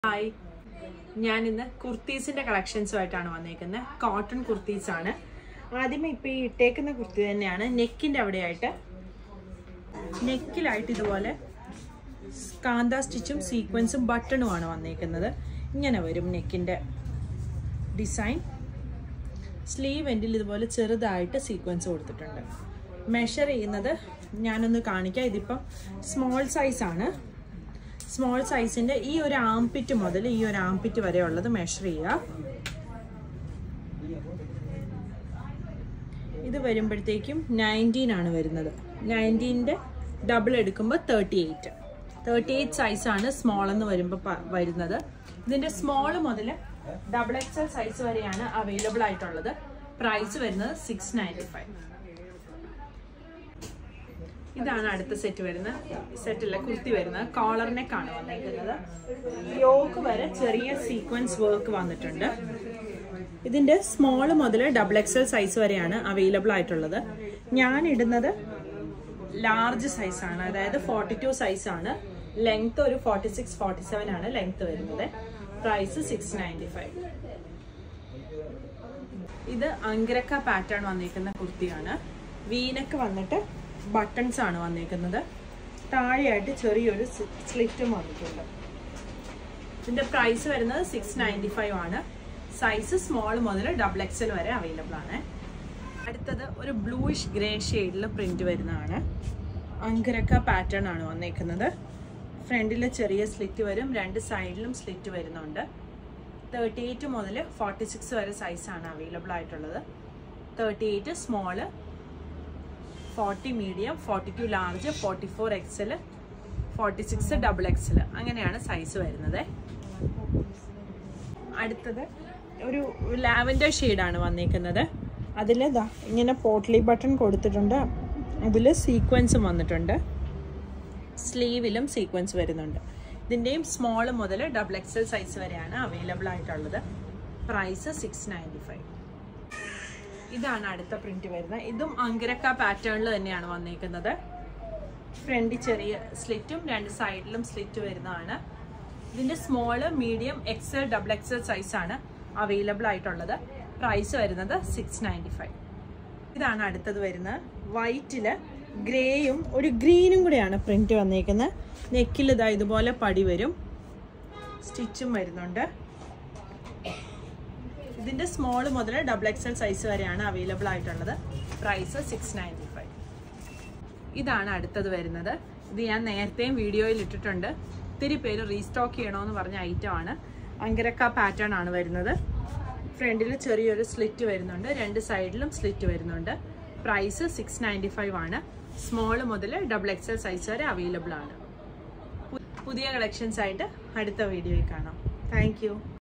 hi ഞാൻ ഇന്ന് കുർത്തീസിന്റെ കളക്ഷൻസുമായിട്ടാണ് വന്നേക്കുന്നത് കോട്ടൺ കുർത്തീസ് ആണ് ആദ്യമേ ഇപ്പൊ ഈ ഇട്ടേക്കുന്ന കുർത്തി തന്നെയാണ് നെക്കിന്റെ അവിടെയായിട്ട് നെക്കിലായിട്ട് ഇതുപോലെ കാന്ത സ്റ്റിച്ചും സീക്വൻസും ബട്ടണുമാണ് വന്നേക്കുന്നത് ഇങ്ങനെ വരും നെക്കിന്റെ ഡിസൈൻ സ്ലീവ് എൻഡിൽ ഇതുപോലെ ചെറുതായിട്ട് സീക്വൻസ് കൊടുത്തിട്ടുണ്ട് മെഷർ ചെയ്യുന്നത് ഞാനൊന്ന് കാണിക്കാം ഇതിപ്പം സ്മോൾ സൈസ് ആണ് സ്മോൾ സൈസിന്റെ ഈ ഒരു ആംപിറ്റ് മുതൽ ഈ ഒരു ആംപിറ്റ് വരെ ഉള്ളത് മെഷർ ചെയ്യുക ഇത് വരുമ്പോഴത്തേക്കും നയൻറ്റീൻ ആണ് വരുന്നത് നയൻറ്റീൻ്റെ ഡബിൾ എടുക്കുമ്പോൾ തേർട്ടി എയ്റ്റ് തേർട്ടി എയ്റ്റ് സൈസാണ് സ്മോൾ എന്ന് വരുമ്പോൾ വരുന്നത് ഇതിൻ്റെ സ്മോൾ മുതൽ ഡബിൾ എക്സൽ സൈസ് വരെയാണ് അവൈലബിൾ ആയിട്ടുള്ളത് പ്രൈസ് വരുന്നത് സിക്സ് നയൻറ്റി ഫൈവ് ഇതാണ് അടുത്ത സെറ്റ് വരുന്നത് സെറ്റിലെ കുർത്തി വരുന്നത് കോളർ നെക്കാണ് വന്നിരിക്കുന്നത് യോക്ക് വരെ ചെറിയ സീക്വൻസ് വർക്ക് വന്നിട്ടുണ്ട് ഇതിന്റെ സ്മോൾ മുതൽ ഡബിൾ എക്സൽ സൈസ് വരെയാണ് അവൈലബിൾ ആയിട്ടുള്ളത് ഞാൻ ഇടുന്നത് ലാർജ് സൈസ് ആണ് അതായത് ഫോർട്ടി ടു സൈസ് ആണ് ലെങ്ത് ഒരു ഫോർട്ടി സിക്സ് ഫോർട്ടി സെവൻ ആണ് ലെങ്ത് വരുന്നത് പ്രൈസ് സിക്സ് നയൻറ്റി ഫൈവ് ഇത് അങ്കിരക്ക പാറ്റേൺ വന്നിരിക്കുന്ന കുർത്തിയാണ് വീനക്ക് വന്നിട്ട് ബട്ടൺസ് ആണ് വന്നിരിക്കുന്നത് താഴെയായിട്ട് ചെറിയൊരു സ്ലിറ്റും വന്നിട്ടുണ്ട് ഇതിന്റെ പ്രൈസ് വരുന്നത് സിക്സ് നയൻറ്റി ഫൈവ് ആണ് സൈസ് സ്മോൾ മുതൽ ഡബിൾ എക്സൽ വരെ അവൈലബിൾ ആണ് അടുത്തത് ഒരു ബ്ലൂയിഷ് ഗ്രേ ഷെയ്ഡിൽ പ്രിന്റ് വരുന്നതാണ് അങ്കരക്ക പാറ്റേൺ ആണ് വന്നേക്കുന്നത് ഫ്രണ്ടിൽ ചെറിയ സ്ലിറ്റ് വരും രണ്ട് സൈഡിലും സ്ലിറ്റ് വരുന്നുണ്ട് തേർട്ടി എയ്റ്റ് മുതൽ ഫോർട്ടി സിക്സ് വരെ സൈസാണ് അവൈലബിൾ ആയിട്ടുള്ളത് thirty eight small forty medium forty two large forty four XL forty six double XL അങ്ങനെയാണ് സൈസ് വരുന്നത് അടുത്തത് ഒരു ലാവൻഡർ ഷെയ്ഡാണ് വന്നിരിക്കുന്നത് അതിൽ ഇതാ ഇങ്ങനെ പോട്ട്ലി ബട്ടൺ കൊടുത്തിട്ടുണ്ട് അതിൽ സീക്വൻസും വന്നിട്ടുണ്ട് സ്ലീവിലും സീക്വൻസ് വരുന്നുണ്ട് ഇതിൻ്റെയും സ്മോൾ മുതൽ ഡബിൾ എക്സൽ സൈസ് വരെയാണ് അവൈലബിൾ ആയിട്ടുള്ളത് പ്രൈസ് സിക്സ് നയൻറ്റി ഫൈവ് ഇതാണ് അടുത്ത പ്രിന്റ് വരുന്നത് ഇതും അങ്കിരക്ക പാറ്റേണിൽ തന്നെയാണ് വന്നിരിക്കുന്നത് ഫ്രണ്ടിൽ ചെറിയ സ്ലിറ്റും രണ്ട് സൈഡിലും സ്ലിറ്റ് വരുന്നതാണ് ഇതിന്റെ small medium XL double XL size ആണ് അവൈലബിൾ ആയിട്ടുള്ളത് പ്രൈസ് വരുന്നത് സിക്സ് നയൻറ്റി ഫൈവ് ഇതാണ് അടുത്തത് വരുന്നത് വൈറ്റില് ഗ്രേയും ഒരു ഗ്രീനും കൂടെയാണ് പ്രിന്റ് വന്നിരിക്കുന്നത് നെക്കിൽ ഇതാ ഇതുപോലെ പടി വരും സ്റ്റിച്ചും വരുന്നുണ്ട് ഇതിന്റെ സ്മോൾ മുതൽ ഡബിൾ എക്സൽ സൈസ് വരെയാണ് അവൈലബിൾ ആയിട്ടുള്ളത് പ്രൈസ് സിക്സ് നയൻറ്റി ഫൈവ് ഇതാണ് അടുത്തത് വരുന്നത് ഇത് ഞാൻ നേരത്തെയും വീഡിയോയിൽ ഇട്ടിട്ടുണ്ട് ഒത്തിരി പേര് റീസ്റ്റോക്ക് ചെയ്യണമെന്ന് പറഞ്ഞ ഐറ്റം ആണ് അങ്കരക്ക പാറ്റേൺ ആണ് വരുന്നത് ഫ്രണ്ടിൽ ചെറിയൊരു സ്ലിറ്റ് വരുന്നുണ്ട് രണ്ട് സൈഡിലും സ്ലിറ്റ് വരുന്നുണ്ട് പ്രൈസ് സിക്സ് നയൻറ്റി ഫൈവ് ആണ് സ്മോൾ മുതൽ ഡബിൾ എക്സൽ സൈസ് വരെ അവൈലബിൾ ആണ് പുതിയ കളക്ഷൻസ് ആയിട്ട് അടുത്ത വീഡിയോയിൽ കാണാം താങ്ക്